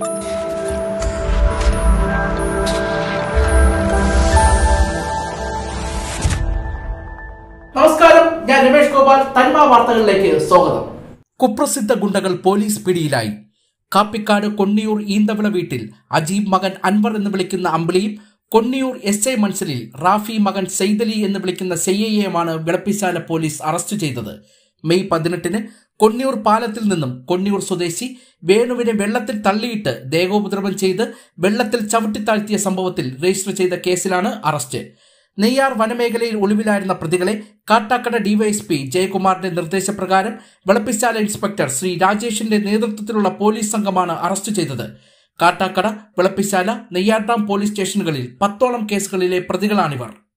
നമസ്കാരം ഞാൻ രമേഷ് ഗോപാൽ തനിമ വാർത്തകളിലേക്ക് സ്വാഗതം കുപ്രസിദ്ധ ഗുണ്ടകൾ പോലീസ് പിടിയിലായി കാപ്പിക്കാട് കൊണ്ണിയൂർ ഈന്തവിള വീട്ടിൽ അജീബ് മകൻ അൻവർ എന്ന് വിളിക്കുന്ന അമ്പിളിയും കൊണ്ണിയൂർ എസ് ഐ മൻസലിൽ റാഫി മകൻ സെയ്ദലി എന്ന് വിളിക്കുന്ന സെയ്യയെയുമാണ് വിളപ്പിശാല പോലീസ് അറസ്റ്റ് ചെയ്തത് മെയ് പതിനെട്ടിന് കൊണ്ണിയൂർ പാലത്തിൽ നിന്നും കൊണ്ണിയൂർ സ്വദേശി വേണുവിനെ വെള്ളത്തിൽ തള്ളിയിട്ട് ദേഹോപദ്രവം ചെയ്ത് വെള്ളത്തിൽ ചവിട്ടിത്താഴ്ത്തിയ സംഭവത്തിൽ രജിസ്റ്റർ ചെയ്ത കേസിലാണ് അറസ്റ്റ് നെയ്യാർ വനമേഖലയിൽ ഒളിവിലായിരുന്ന പ്രതികളെ കാട്ടാക്കട ഡിവൈഎസ്പി ജയകുമാറിന്റെ നിർദ്ദേശപ്രകാരം വെളപ്പിശാല ഇൻസ്പെക്ടർ ശ്രീ രാജേഷിന്റെ നേതൃത്വത്തിലുള്ള പോലീസ് സംഘമാണ് അറസ്റ്റ് ചെയ്തത് കാട്ടാക്കട വെളപ്പിശാല നെയ്യാർ ഡാം പോലീസ് സ്റ്റേഷനുകളിൽ പത്തോളം കേസുകളിലെ പ്രതികളാണിവർ